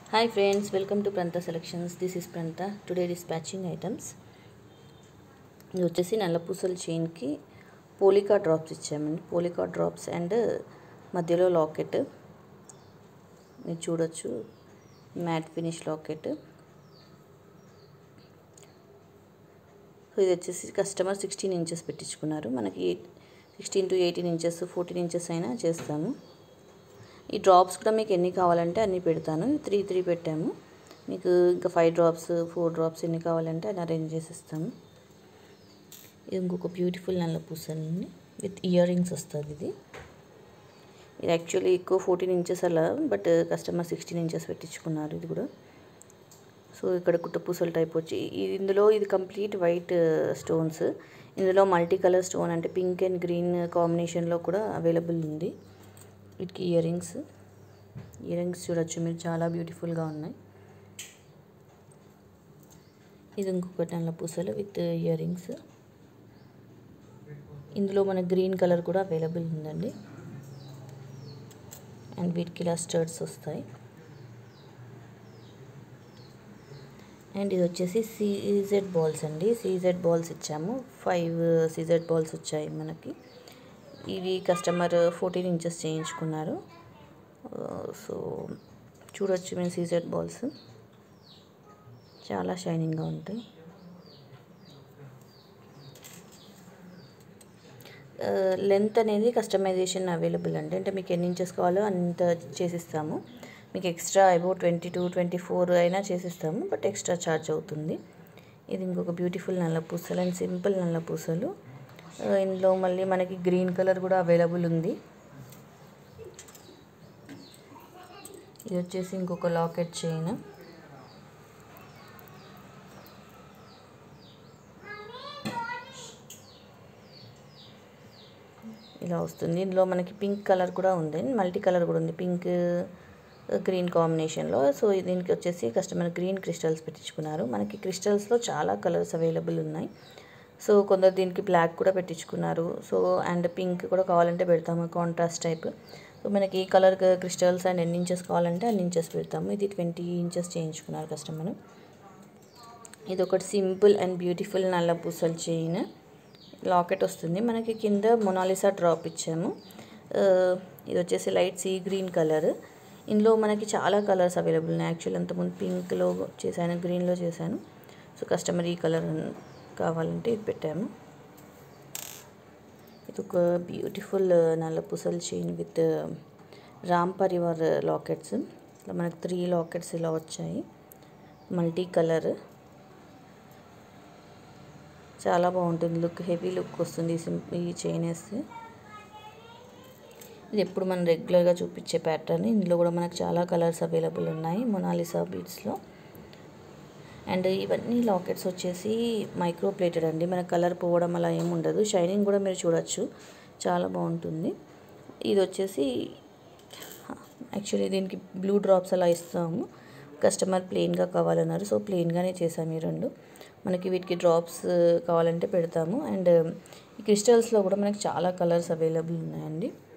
Hi friends, welcome to Pranta Selections. This is Pranta. Today dispatching items. ఇది వచ్చేసి నల్లపూసల చైన్కి polka drops ఇచ్చామండి polka drops and మధ్యలో locket మీరు చూడొచ్చు మ్యాట్ ఫినిష్ లాకెట్ సో ఇది వచ్చేసి కస్టమర్ సిక్స్టీన్ ఇంచెస్ పెట్టించుకున్నారు మనకి sixteen to eighteen inches fourteen inches అయినా చేస్తాము ఈ డ్రాప్స్ కూడా మీకు ఎన్ని కావాలంటే అన్ని పెడతాను త్రీ త్రీ పెట్టాము మీకు ఇంకా ఫైవ్ డ్రాప్స్ ఫోర్ డ్రాప్స్ ఎన్ని కావాలంటే అది అరేంజ్ చేసిస్తాము ఇది ఇంకొక బ్యూటిఫుల్ నల్ల పూసలండి విత్ ఇయర్ రింగ్స్ వస్తుంది ఇది ఇది యాక్చువల్లీ ఎక్కువ ఫోర్టీన్ ఇంచెస్ అలా బట్ కస్టమర్ సిక్స్టీన్ ఇంచెస్ పెట్టించుకున్నారు ఇది కూడా సో ఇక్కడ కుట్ట పూసల టైప్ వచ్చి ఇది ఇందులో ఇది కంప్లీట్ వైట్ స్టోన్స్ ఇందులో మల్టీ కలర్ స్టోన్ అంటే పింక్ అండ్ గ్రీన్ కాంబినేషన్లో కూడా అవైలబుల్ ఉంది వీటికి ఇయర్ రింగ్స్ ఇయర్ రింగ్స్ చూడొచ్చు మీరు చాలా బ్యూటిఫుల్గా ఉన్నాయి ఇది ఇంకొకటి నల్ల పూసలు విత్ ఇయర్ రింగ్స్ ఇందులో మన గ్రీన్ కలర్ కూడా అవైలబుల్ ఉందండి అండ్ వీటికి ఇలా స్టర్ట్స్ వస్తాయి అండ్ ఇది వచ్చేసి సీజెడ్ బాల్స్ అండి సీజెడ్ బాల్స్ ఇచ్చాము ఫైవ్ సీజెడ్ బాల్స్ వచ్చాయి మనకి ఇవి కస్టమర్ ఫోర్టీన్ ఇంచెస్ చేయించుకున్నారు సో చూడొచ్చు మేము సీజెడ్ బాల్స్ చాలా షైనింగ్గా ఉంటాయి లెంత్ అనేది కస్టమైజేషన్ అవైలబుల్ అండి అంటే మీకు ఎన్ని ఇంచెస్ కావాలో అంత చేసిస్తాము మీకు extra about twenty two twenty four అయినా చేసిస్తాము బట్ ఎక్స్ట్రా ఛార్జ్ అవుతుంది ఇది ఇంకొక బ్యూటిఫుల్ నల్ల పూసలు అండ్ సింపుల్ నల్ల పూసలు ఇందులో మళ్ళీ మనకి గ్రీన్ కలర్ కూడా అవైలబుల్ ఉంది ఇది వచ్చేసి ఇంకొక లాకెట్ చైన్ ఇలా వస్తుంది ఇందులో మనకి పింక్ కలర్ కూడా ఉంది మల్టీ కలర్ కూడా ఉంది పింక్ గ్రీన్ కాంబినేషన్లో సో దీనికి వచ్చేసి కస్టమర్ గ్రీన్ క్రిస్టల్స్ పెట్టించుకున్నారు మనకి క్రిస్టల్స్లో చాలా కలర్స్ అవైలబుల్ ఉన్నాయి సో కొందరు దీనికి బ్లాక్ కూడా పెట్టించుకున్నారు సో అండ్ పింక్ కూడా కావాలంటే పెడతాము కాంట్రాస్ట్ టైప్ సో మనకి ఈ కలర్ క్రిస్టల్స్ అండ్ ఎన్ని ఇంచెస్ కావాలంటే అన్ని ఇంచెస్ పెడతాము ఇది ట్వంటీ ఇంచెస్ చేయించుకున్నారు కస్టమర్ ఇది ఒకటి సింపుల్ అండ్ బ్యూటిఫుల్ నల్ల పూసల చైన్ లాకెట్ వస్తుంది మనకి కింద మొనాలిసా డ్రాప్ ఇచ్చాము ఇది వచ్చేసి లైట్ సీ గ్రీన్ కలర్ ఇందులో మనకి చాలా కలర్స్ అవైలబుల్ ఉన్నాయి యాక్చువల్ అంతకుముందు పింక్లో చేశాను గ్రీన్లో చేశాను సో కస్టమర్ ఈ కలర్ కావాలంటే ఇది పెట్టాము ఇది ఒక బ్యూటిఫుల్ నల్ల పూసల chain with Ram Parivar lockets ఇట్లా మనకు త్రీ లాకెట్స్ ఇలా వచ్చాయి మల్టీ కలర్ చాలా బాగుంటుంది లుక్ హెవీ లుక్ వస్తుంది ఈ చైన్ వేస్తే ఇది ఎప్పుడు మనం రెగ్యులర్గా చూపించే ప్యాటర్న్ ఇందులో కూడా మనకు చాలా కలర్స్ అవైలబుల్ ఉన్నాయి మొనాలిసా బీడ్స్లో అండ్ ఇవన్నీ లాకెట్స్ వచ్చేసి మైక్రో ప్లేటెడ్ అండి మన కలర్ పోవడం అలా ఏమి ఉండదు షైనింగ్ కూడా మీరు చూడొచ్చు చాలా బాగుంటుంది ఇది వచ్చేసి యాక్చువల్లీ దీనికి బ్లూ డ్రాప్స్ అలా ఇస్తాము కస్టమర్ ప్లెయిన్గా కావాలన్నారు సో ప్లెయిన్గానే చేసాము ఈ రెండు మనకి వీటికి డ్రాప్స్ కావాలంటే పెడతాము అండ్ ఈ క్రిస్టల్స్లో కూడా మనకి చాలా కలర్స్ అవైలబుల్ ఉన్నాయండి